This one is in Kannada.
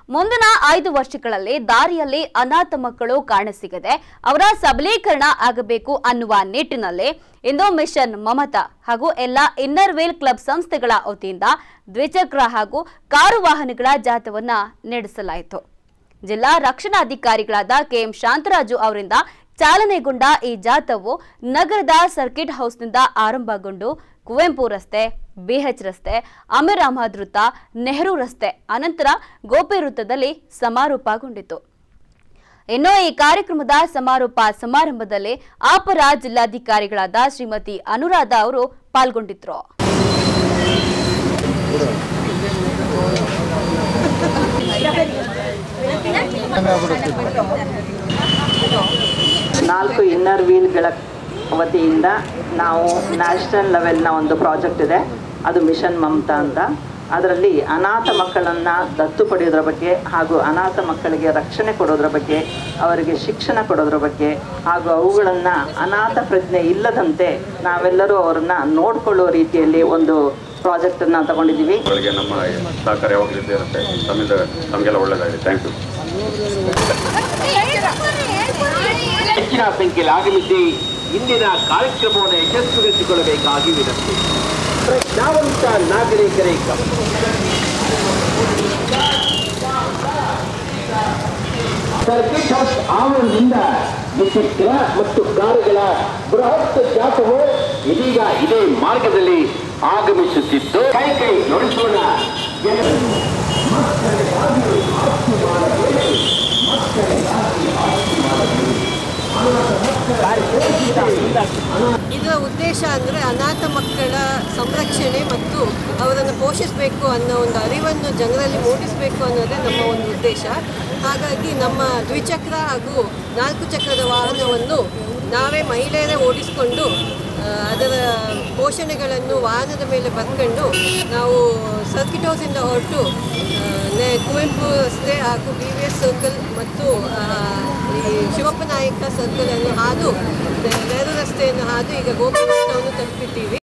ಮುಂದಿನ ಐದು ವರ್ಷಗಳಲ್ಲಿ ದಾರಿಯಲ್ಲಿ ಅನಾಥ ಮಕ್ಕಳು ಕಾಣಸಿಗದೆ ಅವರ ಸಬಲೀಕರಣ ಆಗಬೇಕು ಅನ್ನುವ ನಿಟ್ಟಿನಲ್ಲಿ ಇಂದು ಮಿಷನ್ ಮಮತಾ ಹಾಗೂ ಎಲ್ಲ ಇನ್ನರ್ ವೇಲ್ ಕ್ಲಬ್ ಸಂಸ್ಥೆಗಳ ವತಿಯಿಂದ ದ್ವಿಚಕ್ರ ಹಾಗೂ ಕಾರು ವಾಹನಗಳ ಜಾಥವನ್ನ ನಡೆಸಲಾಯಿತು ಜಿಲ್ಲಾ ರಕ್ಷಣಾಧಿಕಾರಿಗಳಾದ ಕೆಎಂ ಶಾಂತರಾಜು ಅವರಿಂದ ಚಾಲನೆಗೊಂಡ ಈ ಜಾಥವು ನಗರದ ಸರ್ಕಿಟ್ ಹೌಸ್ನಿಂದ ಆರಂಭಗೊಂಡು ಕುವೆಂಪು ರಸ್ತೆ ಬಿಎಚ್ ರಸ್ತೆ ಅಮೀರ್ ಅಹಮದ್ ವೃತ್ತ ನೆಹರು ರಸ್ತೆ ಅನಂತರ ಗೋಪಿ ವೃತ್ತದಲ್ಲಿ ಸಮಾರೋಪಗೊಂಡಿತು ಇನ್ನು ಈ ಕಾರ್ಯಕ್ರಮದ ಸಮಾರೋಪ ಸಮಾರಂಭದಲ್ಲಿ ಅಪರ ಜಿಲ್ಲಾಧಿಕಾರಿಗಳಾದ ಶ್ರೀಮತಿ ಅನುರಾಧ ಅವರು ಪಾಲ್ಗೊಂಡಿದ್ರು ನಾಲ್ಕು ಇನ್ನರ್ ವೀಲ್ಗಳ ವತಿಯಿಂದ ನಾವು ನ್ಯಾಷನಲ್ ಲೆವೆಲ್ನ ಒಂದು ಪ್ರಾಜೆಕ್ಟ್ ಇದೆ ಅದು ಮಿಷನ್ ಮಮತಾ ಅಂತ ಅದರಲ್ಲಿ ಅನಾಥ ಮಕ್ಕಳನ್ನು ದತ್ತು ಪಡೆಯೋದ್ರ ಬಗ್ಗೆ ಹಾಗೂ ಅನಾಥ ಮಕ್ಕಳಿಗೆ ರಕ್ಷಣೆ ಕೊಡೋದ್ರ ಬಗ್ಗೆ ಅವರಿಗೆ ಶಿಕ್ಷಣ ಕೊಡೋದ್ರ ಬಗ್ಗೆ ಹಾಗೂ ಅವುಗಳನ್ನು ಅನಾಥ ಪ್ರಜ್ಞೆ ಇಲ್ಲದಂತೆ ನಾವೆಲ್ಲರೂ ಅವರನ್ನು ನೋಡಿಕೊಳ್ಳುವ ರೀತಿಯಲ್ಲಿ ಒಂದು ಪ್ರಾಜೆಕ್ಟನ್ನು ತಗೊಂಡಿದ್ದೀವಿ ಗಳಿಗೆ ನಮ್ಮ ಸಹಕಾರ ಯಾವಾಗಲೂ ಇದ್ದೇ ಇರುತ್ತೆ ತಮ್ಮಿಂದ ತಮಗೆಲ್ಲ ಒಳ್ಳೆಯದಾಗಿದೆ ಥ್ಯಾಂಕ್ ಯು ಹೆಚ್ಚಿನ ಸಂಖ್ಯೆಯಲ್ಲಿ ಆಗಮಿಸಿ ಇಂದಿನ ಕಾರ್ಯಕ್ರಮವನ್ನು ಯಶಸ್ವಿಗೊಳಿಸಿಕೊಳ್ಳಬೇಕಾಗಿ ವಿನಂತಿ ಪ್ರಜ್ಞಾವಂತ ನಾಗರಿಕರೇ ಗಮನ. ಸರ್ಕಿಟ್ ಹೌಸ್ ಆವರಣದಿಂದ ದ್ವಿಚಕ್ರ ಮತ್ತು ಕಾರುಗಳ ಬೃಹತ್ ಜಾಥವು ಇದೀಗ ಇದೇ ಮಾರ್ಗದಲ್ಲಿ ಆಗಮಿಸುತ್ತಿದ್ದು ಕೈ ಕೈ ಜೋಡಿಸೋಣ ಇದರ ಉದ್ದೇಶ ಅಂದರೆ ಅನಾಥ ಮಕ್ಕಳ ಸಂರಕ್ಷಣೆ ಮತ್ತು ಅವರನ್ನು ಪೋಷಿಸಬೇಕು ಅನ್ನೋ ಒಂದು ಅರಿವನ್ನು ಜನರಲ್ಲಿ ಮೂಡಿಸಬೇಕು ಅನ್ನೋದೇ ನಮ್ಮ ಒಂದು ಉದ್ದೇಶ ಹಾಗಾಗಿ ನಮ್ಮ ದ್ವಿಚಕ್ರ ಹಾಗೂ ನಾಲ್ಕು ಚಕ್ರದ ವಾಹನವನ್ನು ನಾವೇ ಮಹಿಳೆಯರೇ ಓಡಿಸಿಕೊಂಡು ಆ, ಅದರ ಪೋಷಣೆಗಳನ್ನು ವಾಹನದ ಮೇಲೆ ಬರ್ಕೊಂಡು ನಾವು ಸರ್ಕಿಟ್ ಹೌಸಿಂದ ಹೊರಟು ಆ, ನೆ- ಕುವೆಂಪು ರಸ್ತೆ ಹಾಗೂ ಬಿ ವಿ ಎಸ್ ಸರ್ಕಲ್ ಮತ್ತು ಆ, ಈ ಶಿವಪ್ಪ ನಾಯಕ ಸರ್ಕಲ್ ಅನ್ನು ಹಾದು ನೆಹರು ರಸ್ತೆಯನ್ನು ಹಾದು ಈಗ ಗೋಪಿ ವೃತ್ತವನ್ನು ತಲುಪಿದ್ದೀವಿ